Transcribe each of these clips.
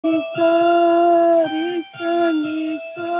sorry சனி சா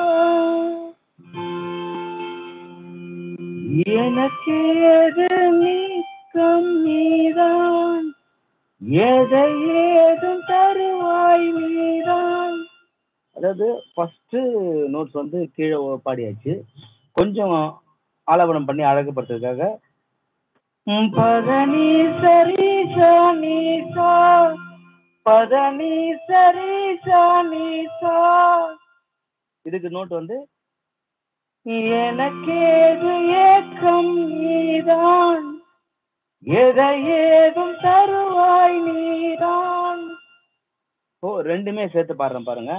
எனக்கேது நீக்கம் நீதான் எதை ஏதும் தருவாய் நீதான் அதாவது ஃபர்ஸ்ட் நோட்ஸ் வந்து கீழே ஒ- பாடியாச்சு கொஞ்சம் ஆலபனம் பண்ணி அழகுபடுத்துறதுக்காக ம், பதனி சரி சாணி சா பதனி சரி சாணி சா இதுக்கு நோட் வந்து எனக்கேது ஏக்கம் நீதான் எதை ஏதும் தருவாய் நீதான் ஓ ரெண்டுமே சேர்த்து பாடுறேன் பாருங்க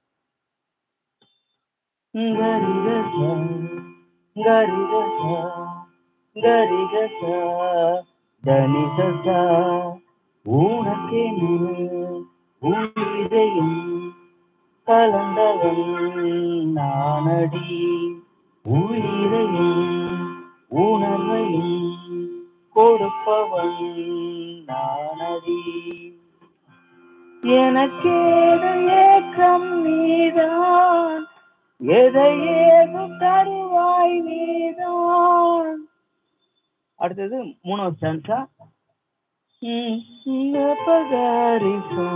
கரிகசா கரிகசா கரிகசா தனிகசா உனக்கென்று உயிரையும் கலந்தவன் நானடி உயிரையும் உணர்வையும் கொடுப்பவன் நானடி எனக்கேது ஏக்கம் நீதான் எதை ஏதும் தருவாய் நீதான் அடுத்தது மூணாவது சான்ஸா கபகாரிசா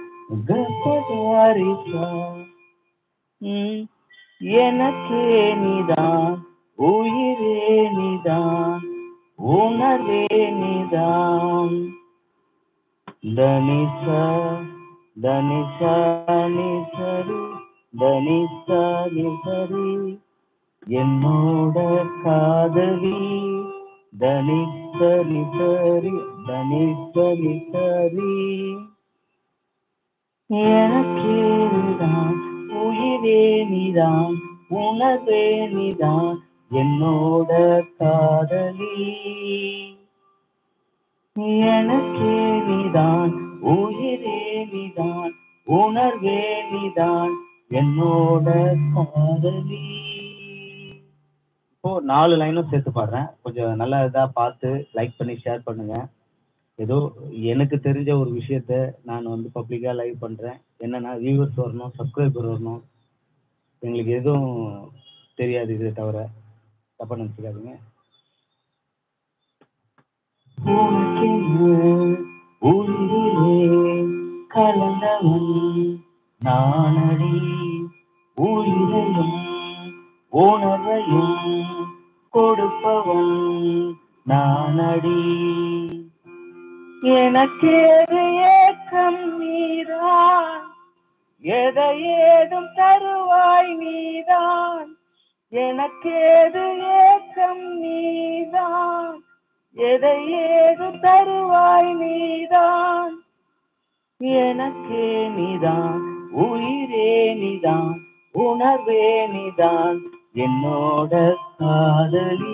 கபகாரிசா எனக்கே நீதான் உயிரே நீதான் உணர்வே நீதான் தனிசா தனிசா நிசரி தனிசா நிசரி என்னோட காதலி தனிசரி சரி தனிசரி சரி எனக்கே நீதான் உயிரே நீதான் உணர்வே நீதான் என்னோட காதலி எனக்கே நீதான் உயிரே நீதான் உணர்வே நீதான் என்னோட காதலி இப்போ நாலு லைனும் சேர்த்து பாடுறேன் கொஞ்சம் நல்லா இதா பார்த்து லைக் பண்ணி ஷேர் பண்ணுங்க ஏதோ எனக்கு தெரிஞ்ச ஒரு விஷயத்த நான் வந்து பப்ளிக்காக லைவ் பண்ணுறேன் என்னன்னா வியூவர்ஸ் வரணும் சப்ஸ்கிரைபர் வரணும் எங்களுக்கு எதுவும் தெரியாது இதை தவிர தப்பா நினச்சிக்காதீங்க உனக்கென்று உயிரிலே கலந்தவன் நானடி உயிரையும் உணர்வையும் கொடுப்பவன் நானடி எனக்கேது ஏக்கம் நீதான் எதை ஏதும் தருவாய் நீதான் எனக்கேது ஏக்கம் நீதான் எதை ஏது தருவாய் நீதான் எனக்கே நீதான் உயிரே நீதான் உணர்வே நீதான் என்னோட காதலி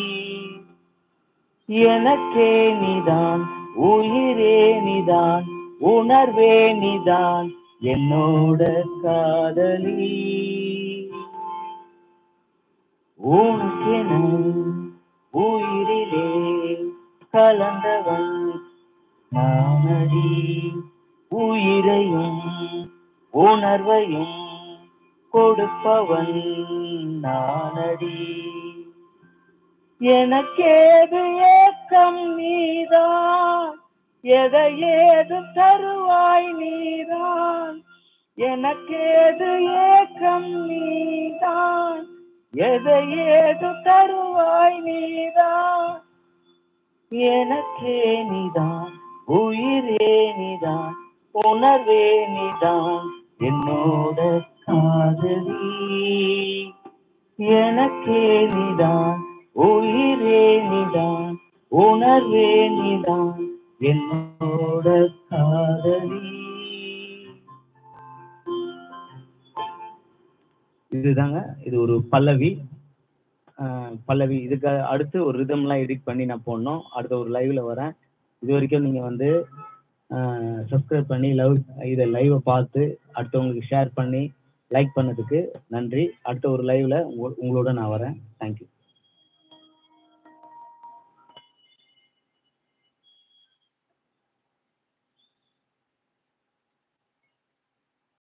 எனக்கே நீதான் உயிரே நீதான் உணர்வே நீதான் என்னோட காதலி உனக்கென உயிரிலே கலந்தவன் நானடி உயிரையும் உணர்வையும் கொடுப்பவன் நானடி எனக்கேது ஏக்கம் நீதான் எதை ஏது தருவாய் நீதான் எனக்கேது ஏக்கம் நீதான் எதை ஏது தருவாய் நீதான் எனக்கே நீதான் உயிரே நீதான் உணர்வே நீதான் என்னோட காதலி எனக்கே நீதான் உயிரே நீதான் உணர்வே நீதான் என்னோட காதலி இதுதாங்க இது ஒரு பல்லவி ஆஹ் பல்லவி இதுக்கு அடுத்து ஒரு ரிதம்லாம் எடிட் பண்ணி நான் போடணும் அடுத்த ஒரு லைவ்ல வரேன் இது வரைக்கும் நீங்க வந்து சப்ஸ்கிரைப் பண்ணி லவ் இதை லைவை பார்த்து அடுத்தவங்களுக்கு ஷேர் பண்ணி லைக் பண்ணதுக்கு நன்றி அடுத்த ஒரு லைவ்ல உங்களோட நான் வரேன் தேங்க்யூ